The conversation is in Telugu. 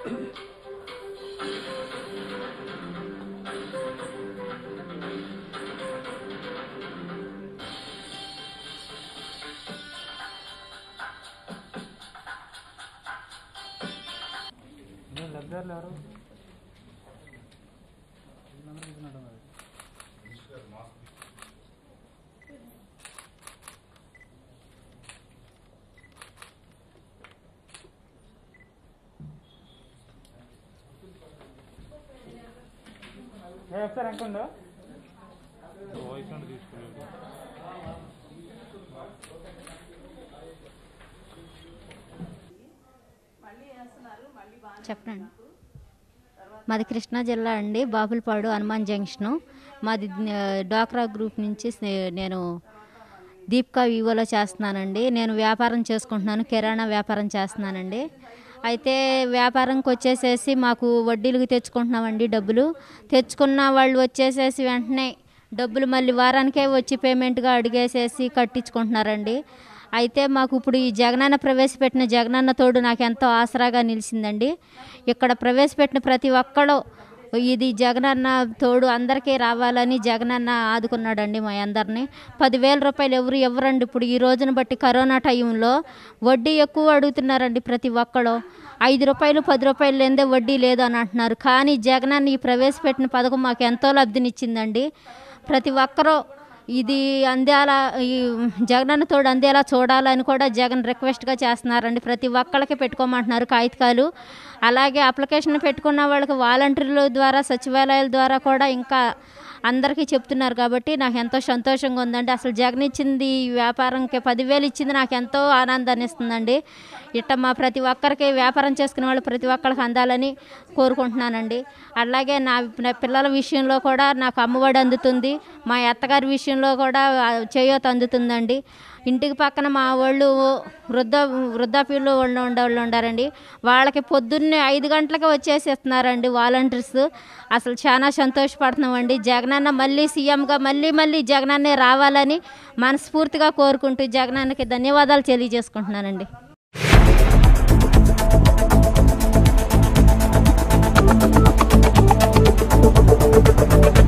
లబ్ధారులు ఎవరు ఏ ఒకసారి అనుకోండు వాయిస్ అంటే తీసుకోలేదు చెప్పండి మాది కృష్ణా జిల్లా అండి బాపులపాడు హనుమాన్ జంక్షను మాది ఆ, డ్వాక్రా గ్రూప్ నుంచి స్నే- నేను దీపికా వివోలో చేస్తున్నానండి నేను వ్యాపారం చేసుకుంటున్నాను కిరాణా వ్యాపారం చేస్తున్నానండి అయితే వ్యాపారంకి వచ్చేసేసి మాకు వడ్డీలకు తెచ్చుకుంటున్నామండి డబ్బులు తెచ్చుకున్న వాళ్ళు వచ్చేసేసి వెంటనే డబ్బులు మళ్ళీ వారానికే వచ్చి పేమెంట్గా అడిగేసేసి కట్టించుకుంటున్నారండి అయితే మాకు ఇప్పుడు ఈ జగనన్న ప్రవేశపెట్టిన జగనన్న తోడు నాకు ఎంతో ఆసరాగా నిలిచిందండి ఇక్కడ ప్రవేశపెట్టిన ప్రతి ఒక్కళ్ళు ఇది జగనన్న తోడు అందరికీ రావాలని జగనన్న ఆదుకున్నాడండి మా అందరినీ పదివేల రూపాయలు ఎవరు ఇవ్వరండి ఇప్పుడు ఈ రోజున బట్టి కరోనా టైంలో వడ్డీ ఎక్కువ అడుగుతున్నారండి ప్రతి ఒక్కళ్ళు ఐదు రూపాయలు పది రూపాయలు లేదే వడ్డీ లేదు అని అంటున్నారు కానీ జగనన్న ఈ ప్రవేశపెట్టిన పథకం మాకు ఎంతో లబ్ధినిచ్చిందండి ప్రతి ఒక్కరూ ఇది అందేలా ఈ జగనన్న తోడు అందేలా చూడాలని కూడా జగన్ రిక్వెస్ట్గా చేస్తున్నారండి ప్రతి ఒక్కళ్ళకి పెట్టుకోమంటున్నారు కాగితాలు అలాగే అప్లికేషన్ పెట్టుకున్న వాళ్ళకి వాలంటీర్ల ద్వారా సచివాలయాల ద్వారా కూడా ఇంకా అందరికీ చెప్తున్నారు కాబట్టి నాకు ఎంతో సంతోషంగా ఉందండి అసలు జగన్ ఇచ్చింది ఈ వ్యాపారంకి పదివేలు ఇచ్చింది నాకు ఎంతో ఆనందాన్ని ఇస్తుందండి ఇట్ట మా ప్రతి ఒక్కరికి వ్యాపారం చేసుకునే వాళ్ళు ప్రతి ఒక్కరికి అందాలని కోరుకుంటున్నానండి అలాగే నా నా పిల్లల విషయంలో కూడా నాకు అమ్మఒడి అందుతుంది మా అత్తగారి విషయంలో కూడా ఆ, చేయూత అందుతుందండి ఇంటికి పక్కన మా వాళ్ళు వృద్ధ వృద్ధాప్యంలో వాళ్ళు ఉండేవాళ్ళు ఉండారండి వాళ్ళకి పొద్దున్నే ఐదు గంటలకి వచ్చేసి ఇస్తున్నారండి వాలంటీర్స్ అసలు చాలా సంతోషపడుతున్నామండి జగనన్న మళ్ళీ సీఎంగా మళ్ళీ మళ్ళీ జగనన్నే రావాలని మనస్ఫూర్తిగా కోరుకుంటూ జగనన్నకి ధన్యవాదాలు తెలియజేసుకుంటున్నానండి Thank